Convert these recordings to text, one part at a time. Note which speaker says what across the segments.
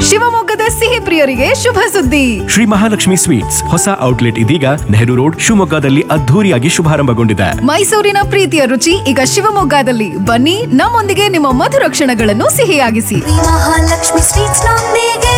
Speaker 1: ಶಿವಮೊಗ್ಗದ ಸಿಹಿ ಪ್ರಿಯರಿಗೆ ಶುಭ ಸುದ್ದಿ
Speaker 2: ಶ್ರೀ ಮಹಾಲಕ್ಷ್ಮಿ ಸ್ವೀಟ್ಸ್ ಹೊಸ ಔಟ್ಲೆಟ್ ಇದೀಗ ನೆಹರು ರೋಡ್ ಶಿವಮೊಗ್ಗದಲ್ಲಿ ಅದ್ಧೂರಿಯಾಗಿ ಶುಭಾರಂಭಗೊಂಡಿದೆ
Speaker 1: ಮೈಸೂರಿನ ಪ್ರೀತಿಯ ರುಚಿ ಈಗ ಶಿವಮೊಗ್ಗದಲ್ಲಿ ಬನ್ನಿ ನಮ್ಮೊಂದಿಗೆ ನಿಮ್ಮ ಮಧುರ ಕ್ಷಣಗಳನ್ನು ಸಿಹಿಯಾಗಿಸಿ
Speaker 3: ಮಹಾಲಕ್ಷ್ಮಿ ಸ್ವೀಟ್ಸ್ ನೊಂದಿಗೆ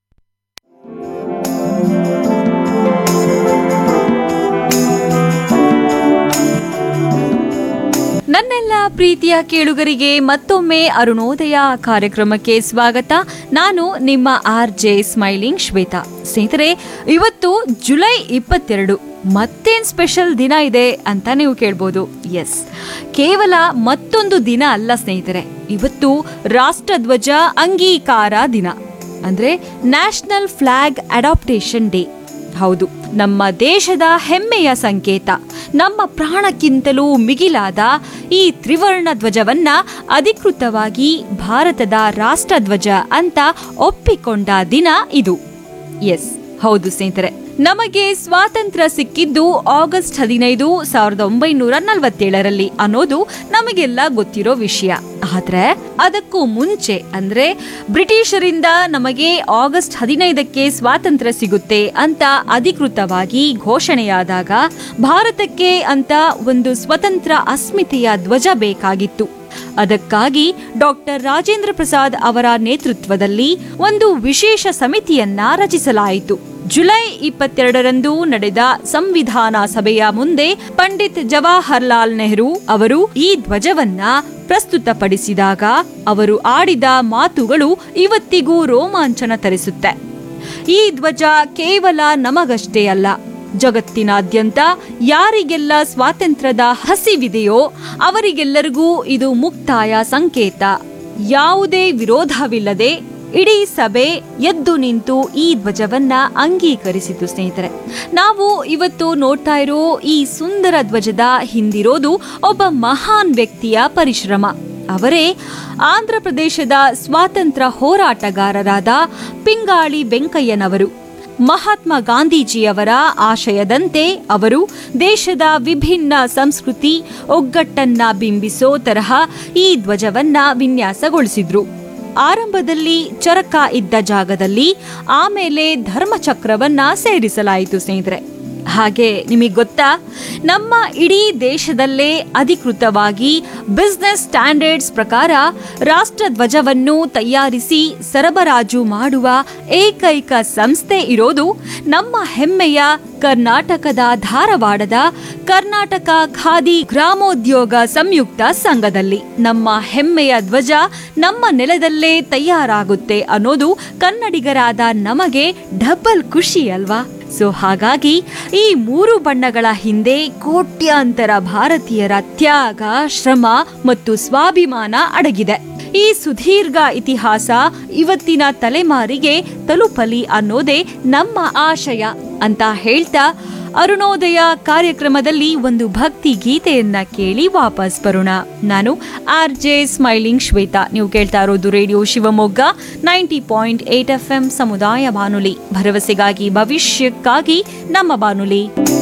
Speaker 4: ನನ್ನೆಲ್ಲ ಪ್ರೀತಿಯ ಕೇಳುಗರಿಗೆ ಮತ್ತೊಮ್ಮೆ ಅರುಣೋದಯ ಕಾರ್ಯಕ್ರಮಕ್ಕೆ ಸ್ವಾಗತ ನಾನು ನಿಮ್ಮ ಆರ್ ಜೆ ಸ್ಮೈಲಿಂಗ್ ಶ್ವೇತಾ ಸ್ನೇಹಿತರೆ ಇವತ್ತು ಜುಲೈ ಇಪ್ಪತ್ತೆರಡು ಮತ್ತೇನ್ ಸ್ಪೆಷಲ್ ದಿನ ಇದೆ ಅಂತ ನೀವು ಕೇಳ್ಬೋದು ಎಸ್ ಕೇವಲ ಮತ್ತೊಂದು ದಿನ ಅಲ್ಲ ಸ್ನೇಹಿತರೆ ಇವತ್ತು ರಾಷ್ಟ್ರಧ್ವಜ ಅಂಗೀಕಾರ ದಿನ ಅಂದ್ರೆ ನ್ಯಾಷನಲ್ ಫ್ಲಾಗ್ ಅಡಾಪ್ಟೇಷನ್ ಡೇ ಹೌದು ನಮ್ಮ ದೇಶದ ಹೆಮ್ಮೆಯ ಸಂಕೇತ ನಮ್ಮ ಪ್ರಾಣಕ್ಕಿಂತಲೂ ಮಿಗಿಲಾದ ಈ ತ್ರಿವರ್ಣ ಧ್ವಜವನ್ನ ಅಧಿಕೃತವಾಗಿ ಭಾರತದ ರಾಷ್ಟ್ರಧ್ವಜ ಅಂತ ಒಪ್ಪಿಕೊಂಡ ದಿನ ಇದು ಎಸ್ ಹೌದು ಸ್ನೇಹಿತರೆ ನಮಗೆ ಸ್ವಾತಂತ್ರ್ಯ ಸಿಕ್ಕಿದ್ದು ಆಗಸ್ಟ್ ಹದಿನೈದು ಸಾವಿರದ ಒಂಬೈನೂರ ನಲವತ್ತೇಳರಲ್ಲಿ ಅನ್ನೋದು ನಮಗೆಲ್ಲ ಗೊತ್ತಿರೋ ವಿಷಯ ಆದ್ರೆ ಅದಕ್ಕೂ ಮುಂಚೆ ಅಂದ್ರೆ ಬ್ರಿಟಿಷರಿಂದ ನಮಗೆ ಆಗಸ್ಟ್ ಹದಿನೈದಕ್ಕೆ ಸ್ವಾತಂತ್ರ್ಯ ಸಿಗುತ್ತೆ ಅಂತ ಅಧಿಕೃತವಾಗಿ ಘೋಷಣೆಯಾದಾಗ ಭಾರತಕ್ಕೆ ಅಂತ ಒಂದು ಸ್ವತಂತ್ರ ಅಸ್ಮಿತೆಯ ಧ್ವಜ ಬೇಕಾಗಿತ್ತು ಅದಕ್ಕಾಗಿ ಡಾಕ್ಟರ್ ರಾಜೇಂದ್ರ ಪ್ರಸಾದ್ ಅವರ ನೇತೃತ್ವದಲ್ಲಿ ಒಂದು ವಿಶೇಷ ಸಮಿತಿಯನ್ನ ರಚಿಸಲಾಯಿತು ಜುಲೈ ಇಪ್ಪತ್ತೆರಡರಂದು ನಡೆದ ಸಂವಿಧಾನ ಸಭೆಯ ಮುಂದೆ ಪಂಡಿತ್ ಜವಾಹರ್ಲಾಲ್ ನೆಹರು ಅವರು ಈ ಧ್ವಜವನ್ನ ಪ್ರಸ್ತುತಪಡಿಸಿದಾಗ ಅವರು ಆಡಿದ ಮಾತುಗಳು ಇವತ್ತಿಗೂ ರೋಮಾಂಚನ ತರಿಸುತ್ತೆ ಈ ಧ್ವಜ ಕೇವಲ ನಮಗಷ್ಟೇ ಅಲ್ಲ ಜಗತ್ತಿನಾದ್ಯಂತ ಯಾರಿಗೆಲ್ಲ ಸ್ವಾತಂತ್ರ್ಯದ ಹಸಿವಿದೆಯೋ ಅವರಿಗೆಲ್ಲರಿಗೂ ಇದು ಮುಕ್ತಾಯ ಸಂಕೇತ ಯಾವುದೇ ವಿರೋಧವಿಲ್ಲದೆ ಇಡೀ ಸಭೆ ಎದ್ದು ನಿಂತು ಈ ಧ್ವಜವನ್ನ ಅಂಗೀಕರಿಸಿತು ಸ್ನೇಹಿತರೆ ನಾವು ಇವತ್ತು ನೋಡ್ತಾ ಇರೋ ಈ ಸುಂದರ ಧ್ವಜದ ಹಿಂದಿರೋದು ಒಬ್ಬ ಮಹಾನ್ ವ್ಯಕ್ತಿಯ ಪರಿಶ್ರಮ ಅವರೇ ಆಂಧ್ರ ಪ್ರದೇಶದ ಸ್ವಾತಂತ್ರ್ಯ ಹೋರಾಟಗಾರರಾದ ಪಿಂಗಾಳಿ ವೆಂಕಯ್ಯನವರು ಮಹಾತ್ಮ ಗಾಂಧೀಜಿಯವರ ಆಶಯದಂತೆ ಅವರು ದೇಶದ ವಿಭಿನ್ನ ಸಂಸ್ಕೃತಿ ಒಗ್ಗಟ್ಟನ್ನ ಬಿಂಬಿಸೋ ತರಹ ಈ ಧ್ವಜವನ್ನ ವಿನ್ಯಾಸಗೊಳಿಸಿದ್ರು ಆರಂಭದಲ್ಲಿ ಚರಕ ಇದ್ದ ಜಾಗದಲ್ಲಿ ಆಮೇಲೆ ಧರ್ಮಚಕ್ರವನ್ನ ಸೇರಿಸಲಾಯಿತು ಸ್ನೇಹಿತರೆ ಹಾಗೆ ನಿಮಗೆ ಗೊತ್ತಾ ನಮ್ಮ ಇಡೀ ದೇಶದಲ್ಲೇ ಅಧಿಕೃತವಾಗಿ ಬಿಸ್ನೆಸ್ ಸ್ಟ್ಯಾಂಡರ್ಡ್ಸ್ ಪ್ರಕಾರ ರಾಷ್ಟ್ರಧ್ವಜವನ್ನು ತಯಾರಿಸಿ ಸರಬರಾಜು ಮಾಡುವ ಏಕೈಕ ಸಂಸ್ಥೆ ಇರೋದು ನಮ್ಮ ಹೆಮ್ಮೆಯ ಕರ್ನಾಟಕದ ಧಾರವಾಡದ ಕರ್ನಾಟಕ ಖಾದಿ ಗ್ರಾಮೋದ್ಯೋಗ ಸಂಯುಕ್ತ ಸಂಘದಲ್ಲಿ ನಮ್ಮ ಹೆಮ್ಮೆಯ ಧ್ವಜ ನಮ್ಮ ನೆಲದಲ್ಲೇ ತಯಾರಾಗುತ್ತೆ ಅನ್ನೋದು ಕನ್ನಡಿಗರಾದ ನಮಗೆ ಡಬಲ್ ಖುಷಿ ಅಲ್ವಾ ಸೊ ಹಾಗಾಗಿ ಈ ಮೂರು ಬಣ್ಣಗಳ ಹಿಂದೆ ಕೋಟ್ಯಾಂತರ ಭಾರತೀಯರ ತ್ಯಾಗ ಶ್ರಮ ಮತ್ತು ಸ್ವಾಭಿಮಾನ ಅಡಗಿದೆ ಈ ಸುದೀರ್ಘ ಇತಿಹಾಸ ಇವತ್ತಿನ ತಲೆಮಾರಿಗೆ ತಲುಪಲಿ ಅನ್ನೋದೇ ನಮ್ಮ ಆಶಯ ಅಂತ ಹೇಳ್ತಾ ಅರುಣೋದಯ ಕಾರ್ಯಕ್ರಮದಲ್ಲಿ ಒಂದು ಭಕ್ತಿ ಗೀತೆಯನ್ನ ಕೇಳಿ ವಾಪಸ್ ಬರೋಣ ನಾನು ಆರ್ ಜೆ ಸ್ಮೈಲಿಂಗ್ ಶ್ವೇತಾ ನೀವು ಕೇಳ್ತಾ ಇರೋದು radio Shivamogga ninety point eight F M ಸಮುದಾಯ ಬಾನುಲಿ ಭರವಸೆಗಾಗಿ ಭವಿಷ್ಯಕ್ಕಾಗಿ ನಮ್ಮ ಬಾನುಲಿ